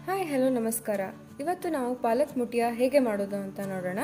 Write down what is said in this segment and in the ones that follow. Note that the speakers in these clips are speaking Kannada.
ಹಾಯ್ ಹಲೋ ನಮಸ್ಕಾರ ಇವತ್ತು ನಾವು ಪಾಲಕ್ ಮುಟಿಯ ಹೇಗೆ ಮಾಡೋದು ಅಂತ ನೋಡೋಣ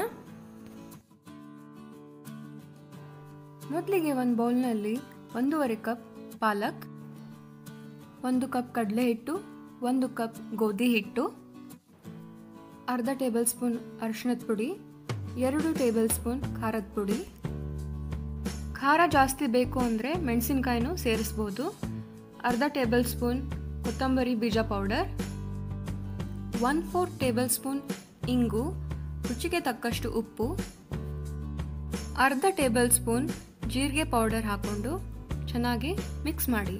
ಮೊದಲಿಗೆ ಒಂದು ಬೌಲ್ನಲ್ಲಿ ಒಂದೂವರೆ ಕಪ್ ಪಾಲಕ್ ಒಂದು ಕಪ್ ಕಡಲೆ ಹಿಟ್ಟು ಒಂದು ಕಪ್ ಗೋಧಿ ಹಿಟ್ಟು ಅರ್ಧ ಟೇಬಲ್ ಸ್ಪೂನ್ ಅರಿಶಿಣದ ಪುಡಿ ಎರಡು ಟೇಬಲ್ ಸ್ಪೂನ್ ಖಾರದ ಪುಡಿ ಖಾರ ಜಾಸ್ತಿ ಬೇಕು ಅಂದರೆ ಮೆಣಸಿನ್ಕಾಯಿನೂ ಸೇರಿಸ್ಬೋದು ಅರ್ಧ ಟೇಬಲ್ ಸ್ಪೂನ್ ಕೊತ್ತಂಬರಿ ಬೀಜ powder one four tablespoon ಇಂಗು ರುಚಿಗೆ ತಕ್ಕಷ್ಟು ಉಪ್ಪು ಅರ್ಧ ಟೇಬಲ್ ಸ್ಪೂನ್ ಜೀರಿಗೆ ಪೌಡರ್ ಹಾಕೊಂಡು ಚೆನ್ನಾಗಿ ಮಿಕ್ಸ್ ಮಾಡಿ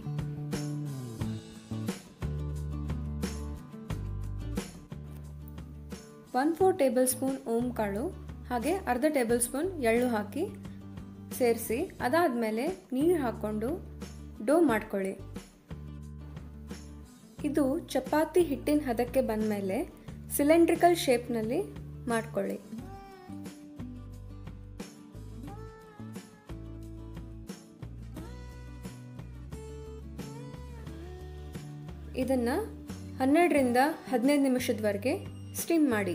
ಒನ್ ಫೋರ್ ಟೇಬಲ್ ಸ್ಪೂನ್ ಓಂ ಕಾಳು ಹಾಗೆ ಅರ್ಧ ಟೇಬಲ್ ಸ್ಪೂನ್ ಎಳ್ಳು ಹಾಕಿ ಸೇರಿಸಿ ಅದಾದಮೇಲೆ ನೀರು ಹಾಕ್ಕೊಂಡು ಡೋ ಮಾಡ್ಕೊಳ್ಳಿ ಇದು ಚಪಾತಿ ಹಿಟ್ಟಿನ ಹದಕ್ಕೆ ಬಂದಮೇಲೆ ಸಿಲಿಂಡ್ರಿಕಲ್ ಶೇಪ್ನಲ್ಲಿ ಮಾಡ್ಕೊಳ್ಳಿ ಇದನ್ನು ಹನ್ನೆರಡರಿಂದ ಹದಿನೈದು ನಿಮಿಷದವರೆಗೆ ಸ್ಟೀಮ್ ಮಾಡಿ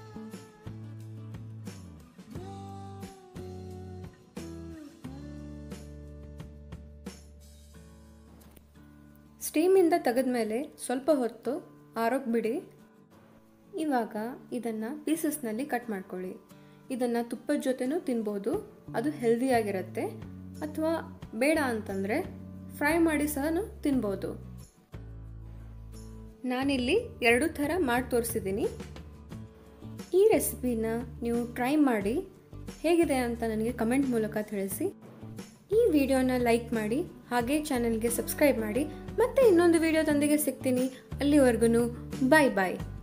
ಸ್ಟೀಮಿಂದ ತೆಗೆದ್ಮೇಲೆ ಸ್ವಲ್ಪ ಹೊತ್ತು ಆರೋಗ್ ಬಿಡಿ ಇವಾಗ ಇದನ್ನು ಪೀಸಸ್ನಲ್ಲಿ ಕಟ್ ಮಾಡ್ಕೊಳ್ಳಿ ಇದನ್ನು ತುಪ್ಪದ ಜೊತೆನೂ ತಿನ್ಬೋದು ಅದು ಹೆಲ್ದಿಯಾಗಿರುತ್ತೆ ಅಥವಾ ಬೇಡ ಅಂತಂದರೆ ಫ್ರೈ ಮಾಡಿ ಸಹ ತಿನ್ಬೋದು ನಾನಿಲ್ಲಿ ಎರಡು ಥರ ಮಾಡಿ ತೋರಿಸಿದ್ದೀನಿ ಈ ರೆಸಿಪಿನ ನೀವು ಟ್ರೈ ಮಾಡಿ ಹೇಗಿದೆ ಅಂತ ನನಗೆ ಕಮೆಂಟ್ ಮೂಲಕ ತಿಳಿಸಿ ಈ ವಿಡಿಯೋನ ಲೈಕ್ ಮಾಡಿ ಹಾಗೆ ಚಾನಲ್ಗೆ ಸಬ್ಸ್ಕ್ರೈಬ್ ಮಾಡಿ ಮತ್ತೆ ಇನ್ನೊಂದು ವಿಡಿಯೋದೊಂದಿಗೆ ಸಿಗ್ತೀನಿ ಅಲ್ಲಿವರೆಗೂ ಬಾಯ್ ಬಾಯ್